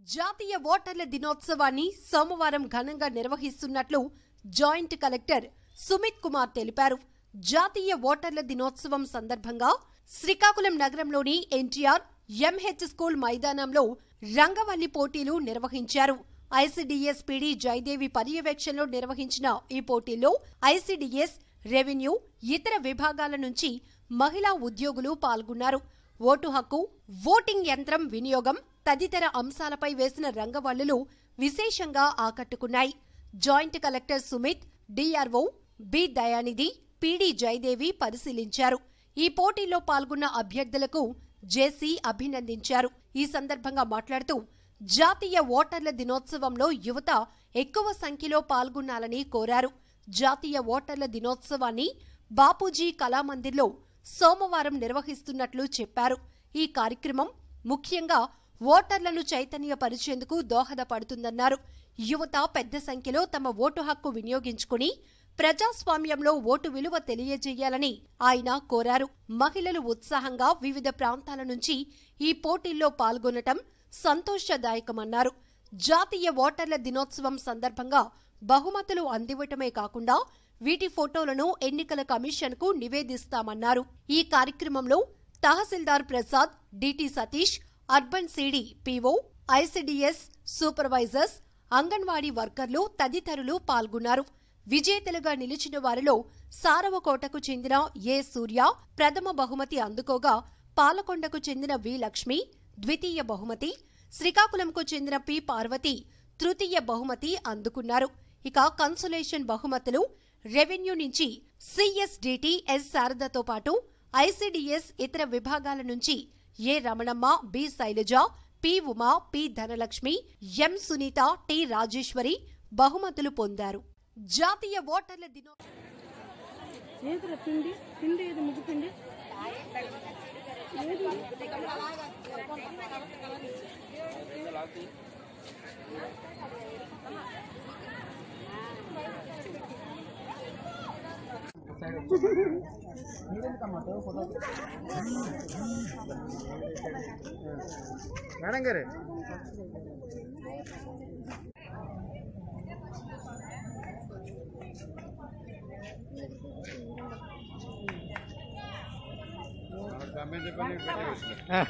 జాతీయ ఓటర్ల దినోత్సవాన్ని సోమవారం ఘనంగా నిర్వహిస్తున్నట్లు జాయింట్ కలెక్టర్ సుమిత్ కుమార్ తెలిపారు జాతీయ ఓటర్ల దినోత్సవం సందర్భంగా శ్రీకాకుళం నగరంలోని ఎన్టీఆర్ ఎంహెచ్ స్కూల్ మైదానంలో రంగవల్లి పోటీలు నిర్వహించారు ఐసీడీఎస్ పీడీ జయదేవి పర్యవేక్షణలో నిర్వహించిన ఈ పోటీల్లో ఐసీడీఎస్ రెవెన్యూ ఇతర విభాగాల నుంచి మహిళా ఉద్యోగులు పాల్గొన్నారు ఓటు హక్కు ఓటింగ్ యంత్రం వినియోగం తదితర అంశాలపై వేసిన రంగవల్లులు విశేషంగా ఆకట్టుకున్నాయి joint collector Sumit DRO B Dayanidhi PD Jayadevi పరిశీలించారు ఈ పోటీల్లో పాల్గొన్న అభ్యర్థులకు జేసీ అభినందించారు ఈ సందర్భంగా మాట్లాడుతూ జాతీయ ఓటర్ల దినోత్సవంలో యువత ఎక్కువ సంఖ్యలో పాల్గొనాలని కోరారు జాతీయ ఓటర్ల దినోత్సవాన్ని బాపూజీ కళామందిర్లో సోమవారం నిర్వహిస్తున్నట్లు చెప్పారు ఈ కార్యక్రమం ముఖ్యంగా ఓటర్లను చైతన్యపరిచేందుకు దోహదపడుతుందన్నారు యువత పెద్ద సంఖ్యలో తమ ఓటు హక్కు వినియోగించుకుని ప్రజాస్వామ్యంలో ఓటు విలువ తెలియజేయాలని ఆయన కోరారు మహిళలు ఉత్సాహంగా వివిధ ప్రాంతాల నుంచి ఈ పోటీల్లో పాల్గొనటం సంతోషదాయకమన్నారు జాతీయ ఓటర్ల దినోత్సవం సందర్భంగా బహుమతులు అందివ్వటమే కాకుండా వీటి ఫోటోలను ఎన్నికల కమిషన్కు నివేదిస్తామన్నారు ఈ కార్యక్రమంలో tahsildar Prasad DT Satish urban CD PO ICDS supervisors anganwadi వర్కర్లు తదితరులు పాల్గొన్నారు విజేతలుగా నిలిచిన వారిలో సారవకోటకు చెందిన ఏ సూర్య ప్రథమ బహుమతి అందుకోగా పాలకొండకు చెందిన వి లక్ష్మి ద్వితీయ బహుమతి శ్రీకాకుళంకు చెందిన పి పార్వతి తృతీయ బహుమతి అందుకున్నారు ఇక కన్సులేషన్ బహుమతులు రెవెన్యూ నుంచి సిఎస్డిటి ఎస్ శారదతో పాటు ఐసిడిఎస్ ఇతర విభాగాల నుంచి A Ramanamma B Sailaja P Uma P Dhanalakshmi M Sunitha T Rajeswari బహుమతులు పొందారు జాతీయ ఓటర్ల దినో ఏదిరా పిండి పిండి ఏది ముగ్గు పిండి ఏది మేడం గారు ఆ.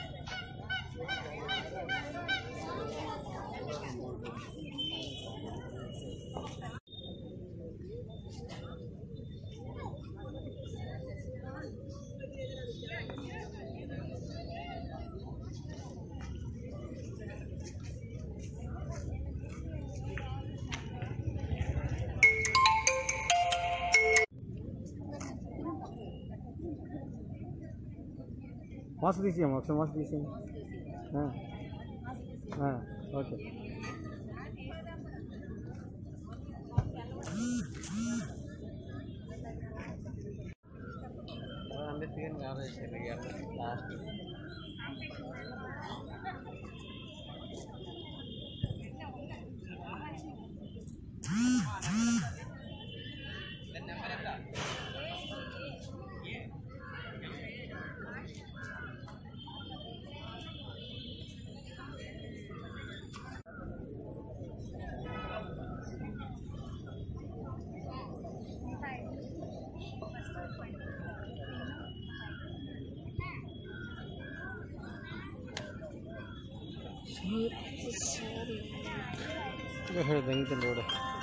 మాస్క్ తీసేయమ్మా ఒకసారి మాస్క్ తీసేయండి ఆ. ఆ, ఓకే ದಂಗಿತಲ್ಲ ನೋಡು